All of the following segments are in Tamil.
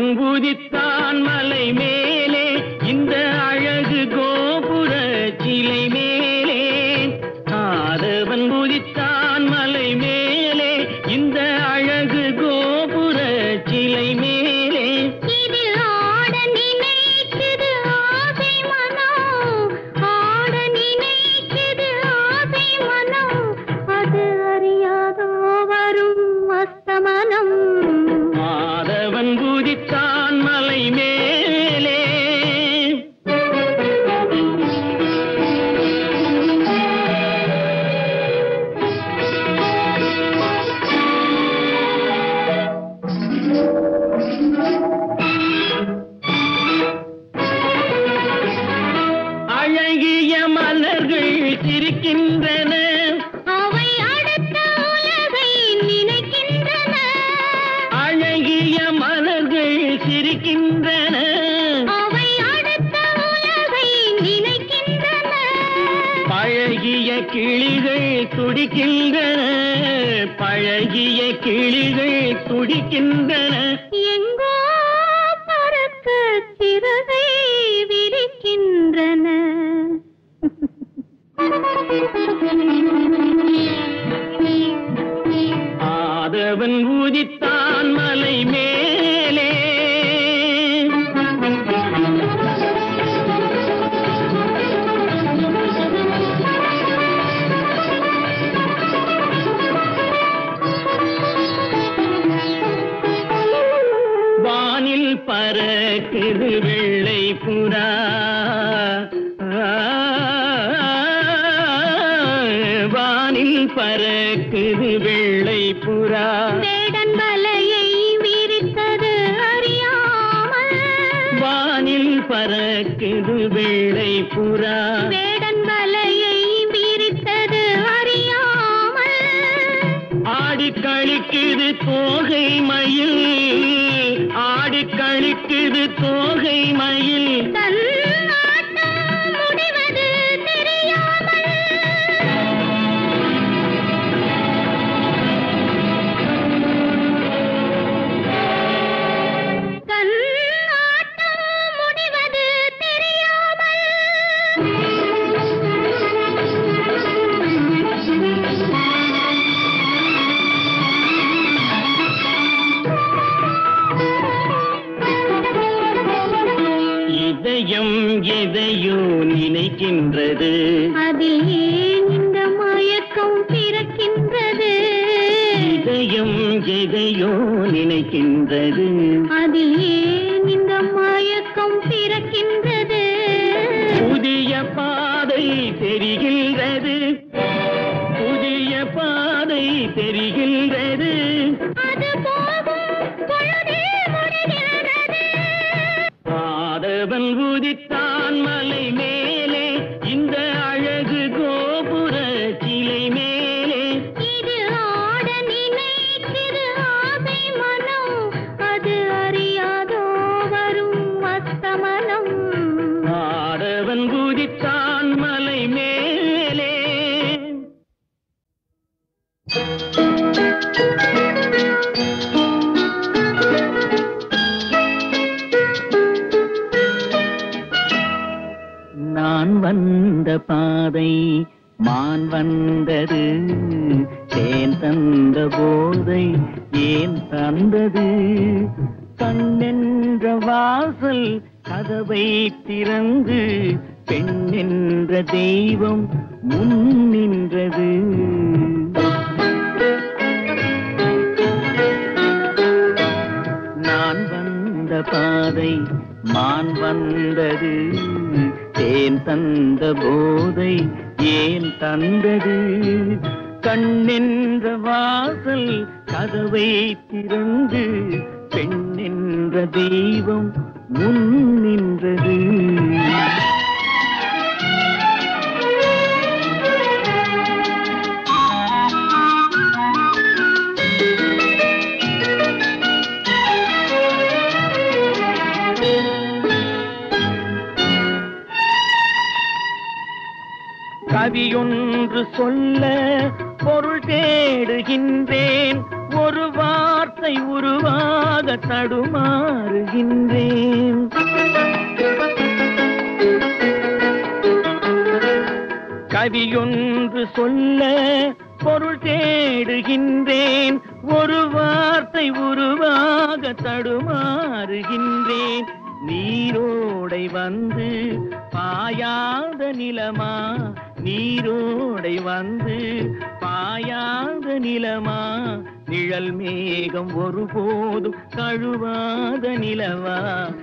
ஆதவன் உதித்தான் மலை மேலே இந்த அழகு கோபுர சிலை மேலே ஆதவன் உதித்தான் மலை மேலே இந்த அழகு கோபுர சிலை மேலே இது ஆட நினைக்குது ஆசை மனம் ஆட நினைக்குது ஆசை மனம் அது அறியாதோ வரும் அஸ்தமனம் ஆதவன் உதித்தான் மலை மேலே அழகிய மலர்கள் சிரிக்கின்றன அவை அடுத்த உலகை நினைக்கின்றன அழகிய மலர்கள் சிரிக்கின்றன அவை அடுத்த உலகை நினைக்கின்றன பழகிய கிளிகள் துடிக்கின்றன பழகிய கிளிகள் துடிக்கின்றன எங்கோ பறக்க சிறகை விரிக்கின்றன ஆதவன் ஊதித்தான் மலை மேலே வானில் பறக்குது வெள்ளை புறா வானில் பறக்குது வெள்ளை புறா வேடன் வலையை விரித்தது அறியாமல் வானில் பறக்குது வெள்ளை புறா வேடன் வலையை விரித்தது அறியாமல் ஆடி கழிக்குது தோகை மயில் ஆடி கழிக்குது தோகை மயில் தன் ஆட்டம் முடிவது தெரியாமல் தன் ஆட்டம் முடிவது இதயம் எதையோ நினைக்கின்றது அதில் ஏன் இந்த மயக்கம் பிறக்கின்றது இதயம் எதையோ நினைக்கின்றது அதில் ஏன் இந்த மயக்கம் பிறக்கின்றது புதிய பாதை தெரிகின்றது புதிய பாதை தெரிகின்றது அது போகும் பொழுதே முடிகிறது பாதவன் உதித்தான் மலை மேலே இந்த அழகு கோபுர சிலை மேலே இது ஆட நினைக்குது ஆசை மனம் அது அறியாதோ வரும் அஸ்தமனம் ஆடவன் உதித்தான் மலை மேலே நான் வந்த பாதை மான் வந்தது தேன் தந்த போதை ஏன் தந்தது கண்ணென்ற வாசல் கதவை திறந்து பெண் என்ற தெய்வம் முன் நின்றது நான் வந்த பாதை மான் வந்தது தேன் தந்த போதை ஏன் தந்தது கண்ணென்ற வாசல் கதவை திறந்து பெண் என்ற தெய்வம் முன் நின்றது கவியொன்று சொல்ல பொருள் தேடுகின்றேன் ஒரு வார்த்தை வார்த்தை உருவாக தடுமாறுகின்றேன் கவியொன்று சொல்ல பொருள் தேடுகின்றேன் ஒரு வார்த்தை உருவாக தடுமாறுகின்றேன் நீரோடை வந்து பாயாத நிலமா நீரோடை வந்து பாயாத நிலமா நிழல் மேகம் ஒருபோதும் கழுவாத நிலவா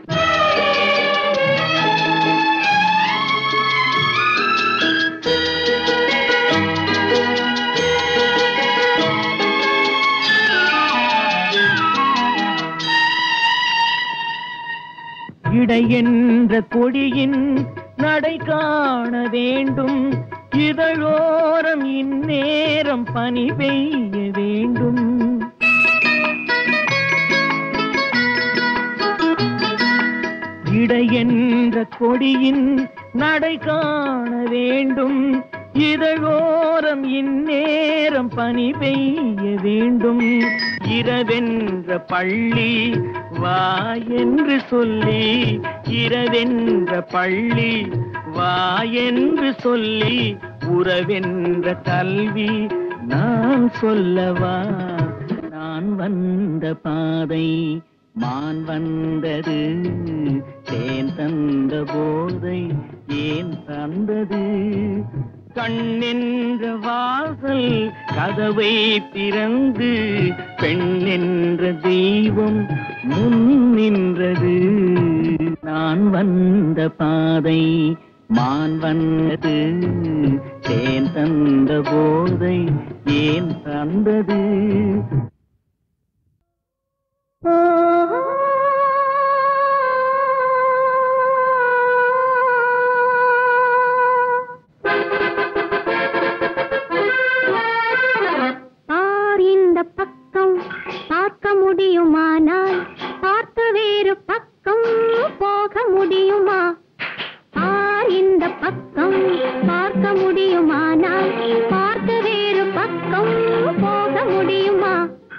இடை என்ற கொடியின் நடை காண வேண்டும் இதழோரம் இந்நேரம் பனி பெய்ய வேண்டும் இடை என்ற கொடியின் நடை காண வேண்டும் இதழோரம் இந்நேரம் பனி பெய்ய வேண்டும் இரவென்ற பள்ளி வா என்று சொல்லி இரவென்ற பள்ளி வா என்று சொல்லி உறவென்ற கல்வி நான் சொல்லவா நான் வந்த பாதை மான் வந்தது தேன் தந்த போதை ஏன் தந்தது கண்ணென்ற வாசல் கதவை திறந்து பெண் என்ற தெய்வம் முன் நின்றது நான் வந்த பாதை மான் வந்தது தேன் தந்த போதை ஏன் தந்தது பார் இந்த பக்கம் பார்க்க முடியுமானால் பார்த்த வேறு பக்கம் போக முடியுமா பார் இந்த பக்கம் பார்க்க முடியுமானால் பார்த்த வேறு பக்கம் போக முடியுமா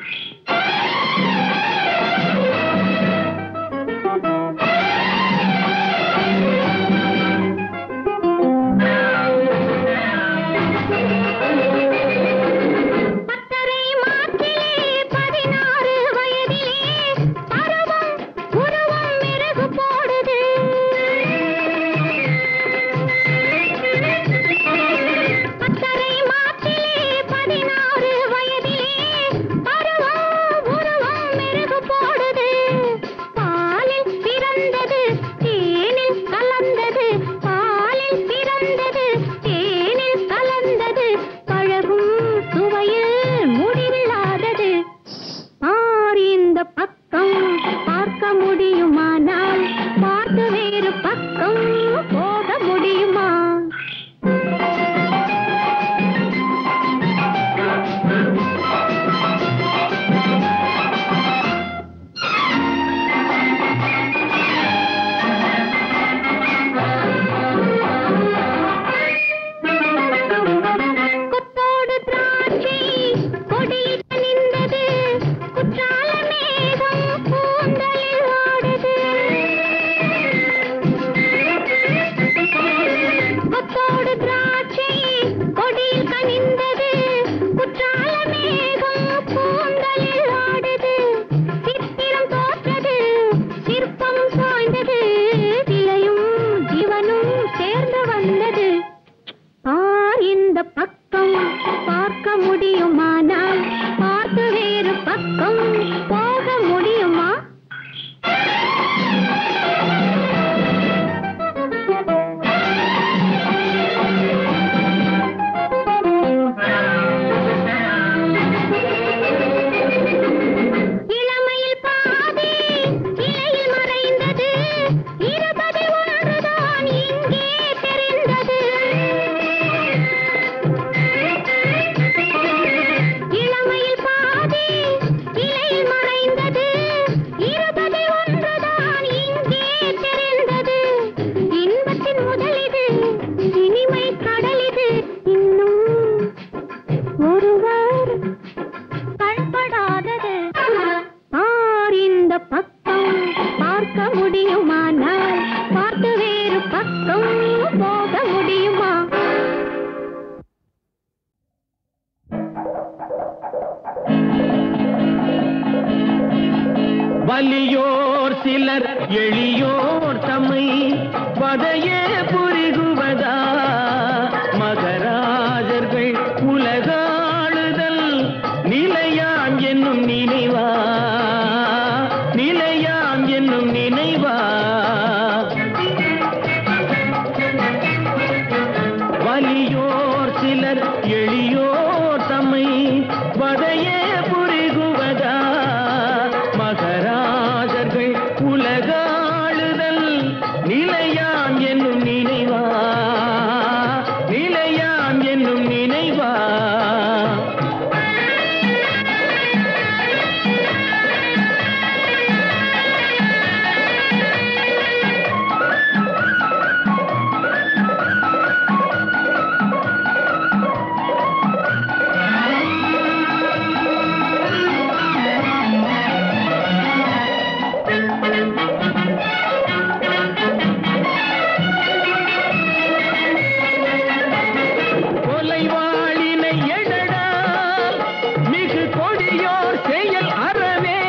பத்தரை மாற்றிலே பதினாறு வயதிலே பருவம் உருவம் மிருகு போடுது பத்தரை மாற்றிலே பதினாறு வயதிலே பருவம் உருவம் மிருகு போடுது பாலில் பிறந்தது தேனில் கலந்தது பாலில் பிறந்தது தேனில் கலந்தது பழகும் சுவையில் முடிவில்லாதது பார் இந்த பக்கம் பார்க்க முடியுமானால் பார்த்து வேறு பக்கம் போக முடியுமா கொத்தோடு திராட்சை கொடியில் நின்றது குற்றால மேகம் கூந்தலில் ஆடுது முடியுமானால் பார்த்து வேறு பக்கம் போக முடியுமா வலியோர் சிலர் எளியோர் தம்மை பதையே புரிகுவதா மகராஜர்கள் உலகாளுதல் நிலையாம் என்னும் நினைவா நிலையாம் என்னும் நினைவா வலியோர் சிலர் எளியோர் தம்மை வதையே புரிகுவதா மகராஜர்கள் உலகாளுதல் நிலையாம் என்னும் நினைவா நிலையாம் என்னும் நினைவா கொலைவாளினை எடடா மிகு கொடியோர் செயல் அறவே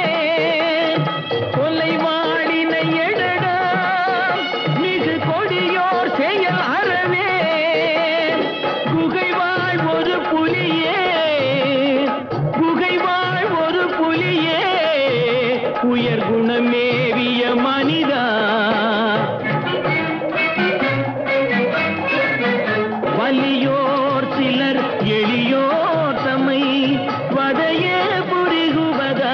கொலைவாளினை எடடா மிகு கொடியோர் செயல் அறவே குகைவாழ் ஒரு புலியே குகைவாழ் ஒரு புலியே உயர் குணமேவிய மனிதா வலியோர் சிலர் எளியோர் தம்மை வதையே புரிகுவதா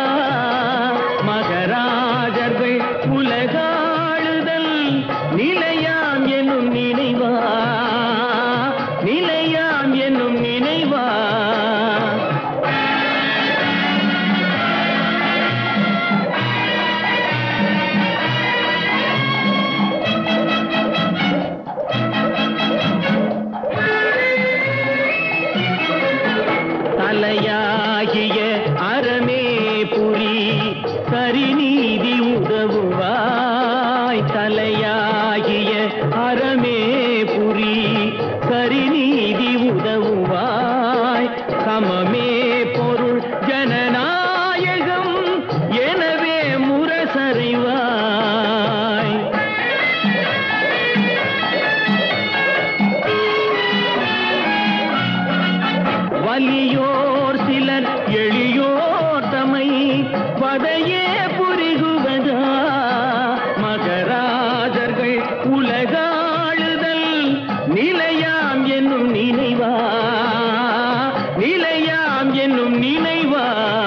மகராஜர்கள் உலகாளுதல் நிலையாம் என்னும் நினைவா நிலையாம் என்னும் நினைவா தலையாகிய அறமே புரி சரிநீதி உதவுவாய் தலையாகிய அறமே புரி சரிநீதி உதவுவாய் சமமே பொருள் ஜனநாயகம் எனவே முரசறைவாய் வலியோர் சிலர் எளியோர் தமை பதையே புரிகுவதா மகராஜர்கள் உலகாளுதல் நிலையாம் என்னும் நினைவா நிலையாம் என்னும் நினைவா